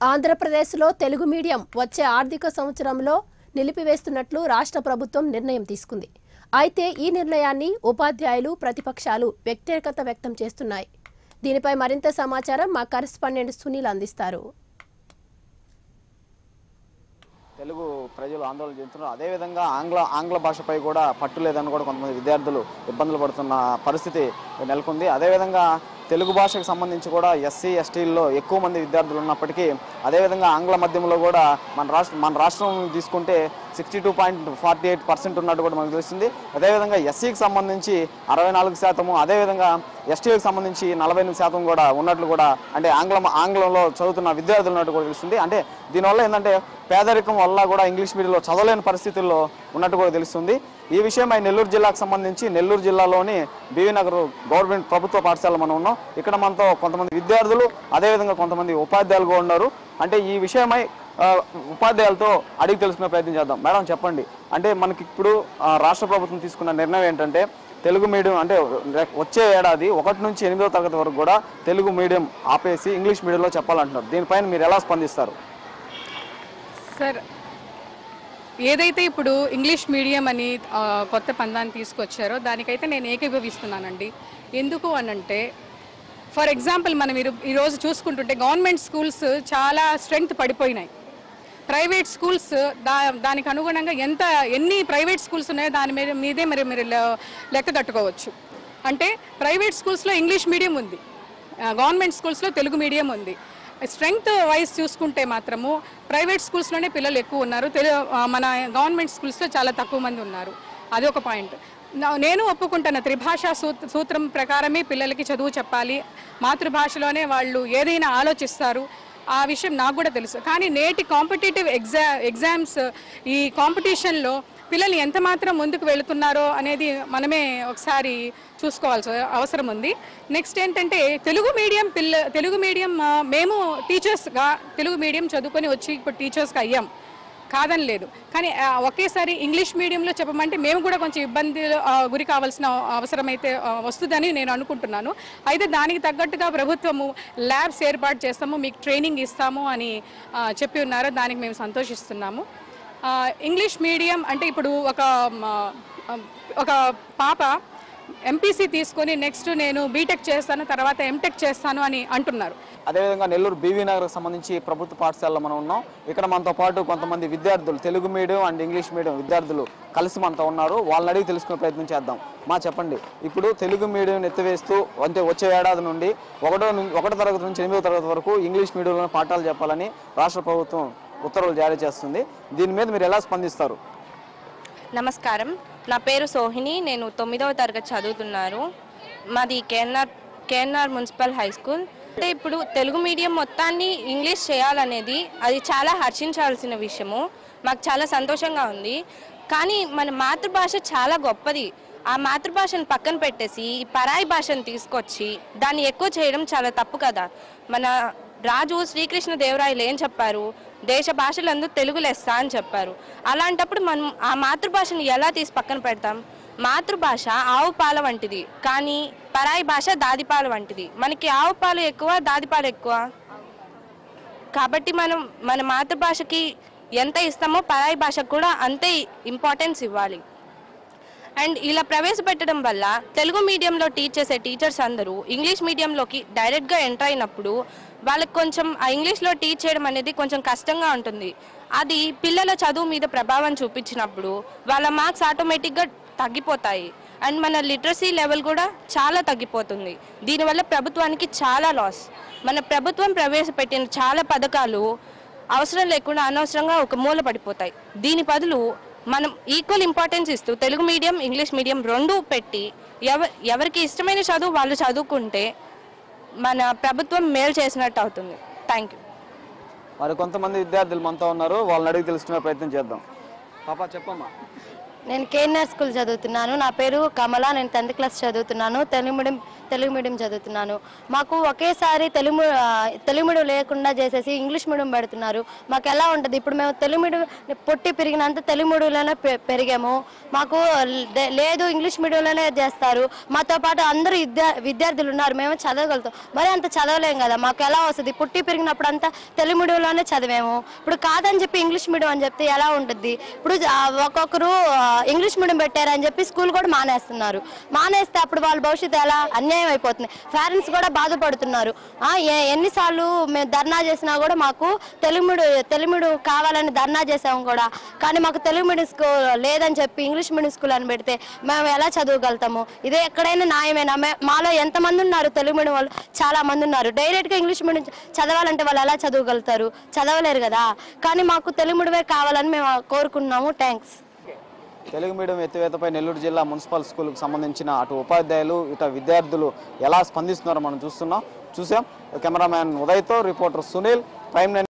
ఆంధ్రప్రదేశ్లో తెలుగు మీడియం వచ్చే ఆర్థిక సంవత్సరంలో నిలిపివేస్తున్నట్లు రాష్ట్ర ప్రభుత్వం నిర్ణయం తీసుకుంది అయితే ఈ నిర్ణయాన్ని ఉపాధ్యాయులు ప్రతిపక్షాలు వ్యతిరేకత వ్యక్తం చేస్తున్నాయి దీనిపై మరింత సమాచారం మా కరెస్పాండెంట్ సునీల్ అందిస్తారు తెలుగు ప్రజలు ఆందోళన చెందుతున్నారు అదేవిధంగా ఆంగ్ల ఆంగ్ల భాషపై కూడా పట్టు లేదని కూడా కొంతమంది విద్యార్థులు ఇబ్బందులు పడుతున్న పరిస్థితి నెలకొంది అదేవిధంగా తెలుగు భాషకు సంబంధించి కూడా ఎస్సీ ఎస్టీల్లో ఎక్కువ మంది విద్యార్థులు ఉన్నప్పటికీ అదేవిధంగా ఆంగ్ల మాధ్యమంలో కూడా మన రాష్ట్ర మన రాష్ట్రం తీసుకుంటే sixty two point forty eight percent ఉన్నట్టు కూడా మనకు తెలుస్తుంది అదేవిధంగా ఎస్సీకి సంబంధించి అరవై నాలుగు శాతము అదేవిధంగా ఎస్టీకి సంబంధించి నలభై ఎనిమిది శాతం కూడా ఉన్నట్లు కూడా అంటే ఆంగ్లం ఆంగ్లంలో చదువుతున్న విద్యార్థులు ఉన్నట్టు కూడా తెలుస్తుంది అంటే దీనివల్ల ఏంటంటే పేదరికం వల్ల కూడా ఇంగ్లీష్ మీడియంలో చదవలేని పరిస్థితుల్లో ఉన్నట్టు కూడా తెలుస్తుంది ఈ విషయమై నెల్లూరు జిల్లాకు సంబంధించి నెల్లూరు జిల్లాలోని బీవీ నగర్ గవర్నమెంట్ ప్రభుత్వ పాఠశాల మనం ఉన్నాం ఇక్కడ మనతో కొంతమంది విద్యార్థులు అదేవిధంగా కొంతమంది ఉపాధ్యాయులు కూడా ఉన్నారు అంటే ఈ విషయమై ఆ, ఉపాధ్యాయులతో అడిగి తెలుసుకునే ప్రయత్నం చేద్దాం మేడం చెప్పండి అంటే మనకి ఇప్పుడు ఆ, రాష్ట్ర ప్రభుత్వం తీసుకున్న నిర్ణయం ఏంటంటే తెలుగు మీడియం అంటే రే- వచ్చే ఏడాది ఒకటి నుంచి ఎనిమిదో తరగతి వరకు కూడా తెలుగు మీడియం ఆపేసి ఇంగ్లీష్ మీడియంలో చెప్పాలంటున్నారు దీనిపైన మీరు ఎలా స్పందిస్తారు సార్ ఏదైతే ఇప్పుడు ఇంగ్లీష్ మీడియం అని ఆ, కొత్త పందాన్ని తీసుకొచ్చారో దానికైతే నేను ఏకీభవిస్తున్నానండి ఎందుకు అనంటే ఫర్ ఎగ్జాంపుల్ మనం ఈరో- ఈరోజు చూసుకుంటుంటే గవర్నమెంట్ స్కూల్స్ చాలా స్ట్రెంగ్త్ పడిపోయినాయి ప్రైవేట్ స్కూల్స్ దా దానికి అనుగుణంగా ఎంత ఎన్ని ప్రైవేట్ స్కూల్స్ ఉన్నాయో దాని మీద మీదే మరి మీరు లె- లెక్క కట్టుకోవచ్చు అంటే ప్రైవేట్ స్కూల్స్లో ఇంగ్లీష్ మీడియం ఉంది ఆ, గవర్నమెంట్ స్కూల్స్లో తెలుగు మీడియం ఉంది స్ట్రెంగ్త్ వైజ్ చూసుకుంటే మాత్రము ప్రైవేట్ స్కూల్స్లోనే పిల్లలు ఎక్కువ ఉన్నారు తెలు ఆ, మన గవర్నమెంట్ స్కూల్స్లో చాలా తక్కువ మంది ఉన్నారు అది ఒక పాయింట్ నా- నేను ఒప్పుకుంటాను త్రిభాషా సూత్ సూత్రం ప్రకారమే పిల్లలకి చదువు చెప్పాలి మాతృభాషలోనే వాళ్ళు ఏదైనా ఆలోచిస్తారు ఆ విషయం నాకు కూడా తెలుసు కానీ నేటి కాంపిటేటివ్ ఎగ్జా ఎగ్జామ్స్ ఈ కాంపిటీషన్లో పిల్లలు ఎంత మాత్రం ముందుకు వెళుతున్నారో అనేది మనమే ఒకసారి చూసుకోవాల్సిన అవసరం ఉంది నెక్స్ట్ ఏంటంటే తెలుగు మీడియం పిల్ల తెలుగు మీడియం ఆ, మేము టీచర్స్గా తెలుగు మీడియం చదువుకొని వచ్చి ఇప్పుడు టీచర్స్గా అయ్యాం కాదని లేదు కానీ ఆ, ఒకేసారి ఇంగ్లీష్ మీడియంలో చెప్పమంటే మేము కూడా కొంచెం ఇబ్బంది ఆ, గురి కావాల్సిన అవసరం అయితే ఆ, వస్తుందని నేను అనుకుంటున్నాను అయితే దానికి తగ్గట్టుగా ప్రభుత్వము ల్యాబ్స్ ఏర్పాటు చేస్తాము మీకు ట్రైనింగ్ ఇస్తాము అని ఆ, చెప్పి ఉన్నారు దానికి మేము సంతోషిస్తున్నాము ఆ, ఇంగ్లీష్ మీడియం అంటే ఇప్పుడు ఒక మ, ఆ, ఒక పాప ఎంపీసీ తీసుకొని నెక్స్ట్ నేను బీటెక్ చేస్తాను తర్వాత ఎంటెక్ చేస్తాను అని అంటున్నారు అదేవిధంగా నెల్లూరు బీవీ నగర్కి సంబంధించి ప్రభుత్వ పాఠశాలలో మనం ఉన్నాం ఇక్కడ మనతో పాటు కొంతమంది విద్యార్థులు Telugu medium and English medium విద్యార్థులు కలిసి మనతో ఉన్నారు వాళ్ళని అడిగి తెలుసుకునే ప్రయత్నం చేద్దాం మా చెప్పండి ఇప్పుడు తెలుగు మీడియం ఎత్తివేస్తూ అంటే వచ్చే ఏడాది నుండి ఒకటో నుం- ఒకటో తరగతి నుంచి ఎనిమిదో తరగతి వరకు ఇంగ్లీష్ మీడియంలో పాఠాలు చెప్పాలని రాష్ట్ర ప్రభుత్వం ఉత్తర్వులు జారీ చేస్తుంది దీని మీద మీరు ఎలా స్పందిస్తారు నమస్కారం నా పేరు సోహిని నేను తొమ్మిదవ తరగతి చదువుతున్నాను మాది KNR KNR municipal high school అంటే ఇప్పుడు తెలుగు మీడియం మొత్తాన్ని ఇంగ్లీష్ చేయాలనేది అది చాలా హర్షించాల్సిన విషయము మాకు చాలా సంతోషంగా ఉంది కానీ మన మాతృభాష చాలా గొప్పది ఆ మాతృభాషను పక్కన పెట్టేసి ఈ పరాయి భాషను తీసుకొచ్చి దాన్ని ఎక్కువ చేయడం చాలా తప్పు కదా మన రాజు శ్రీకృష్ణ దేవరాయలు ఏం చెప్పారు దేశ భాషలందు తెలుగు లెస్స అని చెప్పారు అలాంటప్పుడు మనం ఆ మాతృభాషను ఎలా తీసి పక్కన పెడతాం మాతృభాష ఆవు పాల వంటిది కానీ పరాయి భాష దాదిపాల వంటిది మనకి ఆవు పాలు ఎక్కువ దాదిపాలు ఎక్కువ కాబట్టి మనం మన మాతృభాషకి ఎంత ఇస్తామో పరాయి భాషకు కూడా అంతే ఇంపార్టెన్స్ ఇవ్వాలి అండ్ ఇలా ప్రవేశపెట్టడం వల్ల తెలుగు మీడియంలో టీచ్ చేసే టీచర్స్ అందరూ ఇంగ్లీష్ మీడియంలోకి డైరెక్ట్గా ఎంటర్ అయినప్పుడు వాళ్ళకి కొంచెం ఆ ఇంగ్లీష్లో టీచ్ చేయడం అనేది కొంచెం కష్టంగా ఉంటుంది అది పిల్లల చదువు మీద ప్రభావం చూపించినప్పుడు వాళ్ళ మార్క్స్ ఆటోమేటిక్గా తగ్గిపోతాయి అండ్ మన లిటరసీ లెవెల్ కూడా చాలా తగ్గిపోతుంది దీనివల్ల ప్రభుత్వానికి చాలా లాస్ మన ప్రభుత్వం ప్రవేశపెట్టిన చాలా పథకాలు అవసరం లేకుండా అనవసరంగా ఒక మూల పడిపోతాయి దీని బదులు మనం ఈక్వల్ ఇంపార్టెన్స్ ఇస్తూ తెలుగు మీడియం ఇంగ్లీష్ మీడియం రెండు పెట్టి ఎవ ఎవరికి ఇష్టమైన చదువు వాళ్ళు చదువుకుంటే మన ప్రభుత్వం మేలు చేసినట్టు అవుతుంది థ్యాంక్ యూ మరి కొంతమంది విద్యార్థులు మనతో ఉన్నారు వాళ్ళని అడిగి తెలుసుకునే ప్రయత్నం చేద్దాం పాప చెప్పమ్మా నేను కేఎన్ఆర్ స్కూల్ చదువుతున్నాను నా పేరు కమల నేను టెన్త్ క్లాస్ చదువుతున్నాను తెలుగు మీడియం తెలుగు మీడియం చదువుతున్నాను మాకు ఒకేసారి తెలుగు మీ- ఆ, తెలుగు మీడియం లేకుండా చేసేసి ఇంగ్లీష్ మీడియం పెడుతున్నారు మాకు ఎలా ఉంటుంది ఇప్పుడు మేము తెలుగు మీడియం పొట్టి పెరిగినంత తెలుగు మీడియంలోనే పె- పెరిగాము మాకు లే- లేదు ఇంగ్లీష్ మీడియంలోనే చేస్తారు మాతో పాటు అందరూ విద్యా విద్యార్థులు ఉన్నారు మేము చదవగలుగుతాం మరి అంత చదవలేం కదా మాకు ఎలా వస్తుంది పుట్టి పెరిగినప్పుడు అంతా తెలుగు మీడియంలోనే చదివాము ఇప్పుడు కాదని చెప్పి ఇంగ్లీష్ మీడియం అని చెప్తే ఎలా ఉంటుంది ఇప్పుడు ఆ, ఒక్కొక్కరు ఆ, ఇంగ్లీష్ మీడియం పెట్టారని చెప్పి స్కూల్ కూడా మానేస్తున్నారు మానేస్తే అప్పుడు వాళ్ళ భవిష్యత్తు ఎలా అన్యాయం అయిపోతుంది పేరెంట్స్ కూడా బాధపడుతున్నారు ఆ, ఎ- ఎన్నిసార్లు మేము ధర్నా చేసినా కూడా మాకు తెలుగు మీడియం తెలుగు మీడియం కావాలని ధర్నా చేసాము కూడా కానీ మాకు తెలుగు మీడియం స్కూల్ లేదని చెప్పి ఇంగ్లీష్ మీడియం స్కూల్ అని పెడితే మేము ఎలా చదవగలుగుతాము ఇదే ఎక్కడైనా న్యాయమేనా మే- మాలో ఎంతమంది ఉన్నారు తెలుగు మీడియం వాళ్ళు చాలా మంది ఉన్నారు డైరెక్ట్గా ఇంగ్లీష్ మీడియం చదవాలంటే వాళ్ళు ఎలా చదవగలుగుతారు చదవలేరు కదా కానీ మాకు తెలుగు మీడియమే కావాలని మేము కోరుకుంటున్నాము థ్యాంక్స్ తెలుగు మీడియం ఎత్తివేతపై నెల్లూరు జిల్లా మున్సిపల్ స్కూల్కి సంబంధించిన అటు ఉపాధ్యాయులు ఇటు విద్యార్థులు ఎలా స్పందిస్తున్నారో మనం చూస్తున్నాం చూసాం కెమెరామ్యాన్ ఉదయ్తో రిపోర్టర్ సునీల్ ప్రైమ్ నైన్